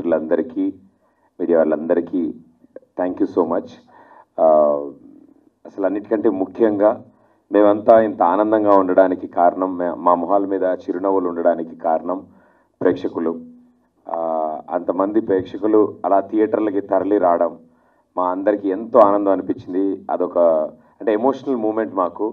మిత్రులందరికీ మీడియా వాళ్ళందరికీ thank you so much అసలు అన్నిటికంటే ముఖ్యంగా మేమంతా ఇంత ఆనందంగా ఉండడానికి కారణం మే- మా మొహాల మీద చిరునవ్వులు ఉండడానికి కారణం ప్రేక్షకులు ఆ, అంతమంది ప్రేక్షకులు అలా థియేటర్లకి తరలి రావడం మా అందరికీ ఎంతో ఆనందం అనిపించింది అదొక అంటే ఎమోషనల్ మూమెంట్ మాకు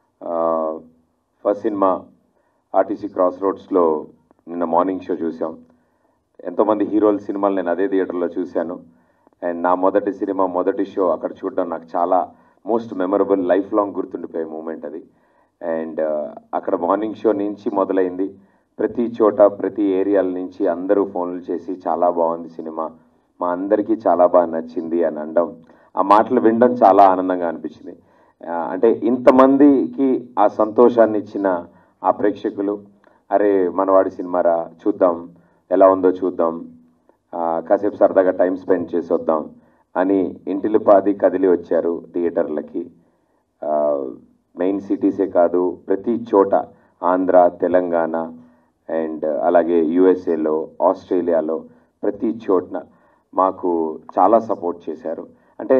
ఫస్ట్ సినిమా ఆర్టీసీ క్రాస్ రోడ్స్లో నిన్న మార్నింగ్ షో చూసాం ఎంతోమంది హీరోల సినిమాలు నేను అదే థియేటర్లో చూశాను అండ్ నా మొదటి సినిమా మొదటి షో అక్కడ చూడడం నాకు చాలా మోస్ట్ మెమరబుల్ లైఫ్ లాంగ్ గుర్తుండిపోయే మూమెంట్ అది అండ్ అక్కడ మార్నింగ్ షో నుంచి మొదలైంది ప్రతి చోట ప్రతి ఏరియాల నుంచి అందరూ ఫోన్లు చేసి చాలా బాగుంది సినిమా మా అందరికీ చాలా బాగా నచ్చింది అని అనడం ఆ మాటలు వినడం చాలా ఆనందంగా అనిపించింది ఆ, అంటే ఇంతమందికి ఆ సంతోషాన్ని ఇచ్చిన ఆ ప్రేక్షకులు అరే మనవాడి సినిమారా చూద్దాం ఎలా ఉందో చూద్దాం ఆ, కాసేపు సరదాగా టైం స్పెండ్ చేసి వద్దాం అని ఇంటిలిపాది కదిలి వచ్చారు థియేటర్లకి ఆ, మెయిన్ సిటీసే కాదు ప్రతి చోట ఆంధ్ర తెలంగాణ అండ్ అలాగే యుఎస్ఏలో ఆస్ట్రేలియాలో ప్రతి చోట్న మాకు చాలా సపోర్ట్ చేశారు అంటే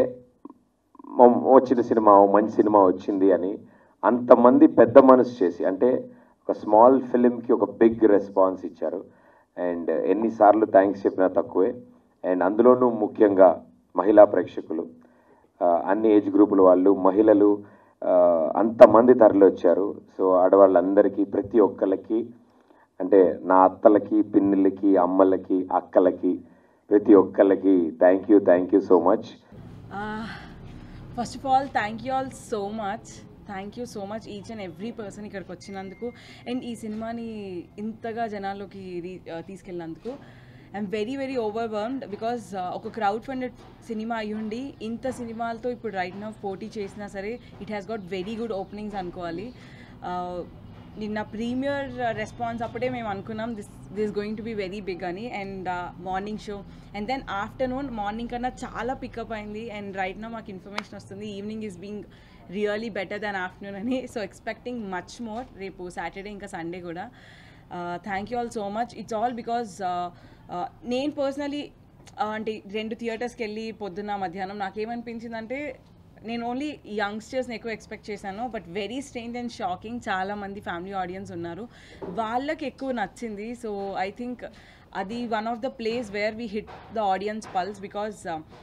మ- వచ్చిన సినిమా ఓ మంచి సినిమా వచ్చింది అని అంతమంది పెద్ద మనసు చేసి అంటే ఒక స్మాల్ ఫిలింకి ఒక బిగ్ రెస్పాన్స్ ఇచ్చారు అండ్ ఎన్నిసార్లు థ్యాంక్స్ చెప్పినా తక్కువే అండ్ అందులోనూ ముఖ్యంగా మహిళా ప్రేక్షకులు ఆ, అన్ని ఏజ్ గ్రూపుల వాళ్ళు మహిళలు ఆ, అంతమంది తరలి వచ్చారు సో ఆడవాళ్ళందరికీ ప్రతి ఒక్కళ్ళకి అంటే నా అత్తలకి పిన్నిళ్ళకి అమ్మలకి అక్కలకి ప్రతి ఒక్కళ్ళకి thank you thank you so much first of all thank you all so much thank you so much each and every person ఇక్కడికి వచ్చినందుకు అండ్ ఈ సినిమాని ఇంతగా జనాల్లోకి రీ- ఆ, తీసుకెళ్ళినందుకు I'm very very overwhelmed because ఒక క్రౌడ్ ఫండెడ్ సినిమా అయ్యుండి ఇంత సినిమాలతో ఇప్పుడు రైట్ నా పోటీ చేసినా సరే it has got very good openings అనుకోవాలి Uh, నిన్న ప్రీమియర్ రెస్పాన్స్ అప్పుడే మేము అనుకున్నాం this this going to be very big అని and morning show and then afternoon morning కన్నా చాలా పికప్ అయింది అండ్ రైట్ నా మాకు ఇన్ఫర్మేషన్ వస్తుంది evening is being really better than afternoon అని సో ఎక్స్పెక్టింగ్ మచ్ మోర్ రేపు సాటర్డే ఇంకా సండే కూడా thank you all so much it's all because నేను పర్సనలీ అంటే రెండు థియేటర్స్కి వెళ్ళి పొద్దున్న మధ్యాహ్నం నాకేమనిపించిందంటే నేను ఓన్లీ యంగ్స్టర్స్ని ఎక్కువ ఎక్స్పెక్ట్ చేశాను but very strange and shocking చాలా మంది ఫ్యామిలీ ఆడియన్స్ ఉన్నారు వాళ్ళకి ఎక్కువ నచ్చింది సో ఐ థింక్ అది one of the place where we hit the audience pulse because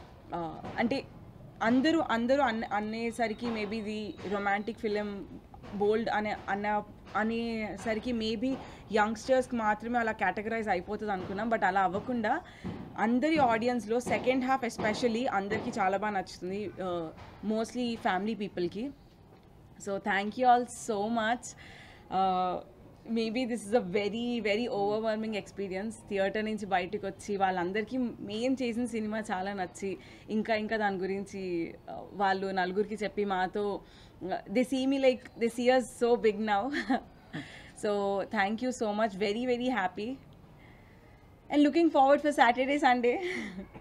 అంటే అందరూ అందరూ అన్ అనేసరికి మేబీ ఇది రొమాంటిక్ ఫిలిం బోల్డ్ అనే అన్న అనేసరికి మేబీ యంగ్స్టర్స్కి మాత్రమే అలా కేటగరైజ్ అయిపోతుంది అనుకున్నాం బట్ అలా అవ్వకుండా అందరి ఆడియన్స్లో సెకండ్ హాఫ్ ఎస్పెషల్లీ అందరికీ చాలా బాగా నచ్చుతుంది మోస్ట్లీ ఫ్యామిలీ పీపుల్కి so thank you all so much maybe this is a very very overwhelming experience theatre నుంచి బయటకు వచ్చి వాళ్ళందరికీ మెయిన్ చేసిన సినిమా చాలా నచ్చి ఇంకా ఇంకా దాని గురించి uh, వాళ్ళు నలుగురికి చెప్పి మాతో they see me like they see us so big now so thank you so much very very happy and looking forward for Saturday Sunday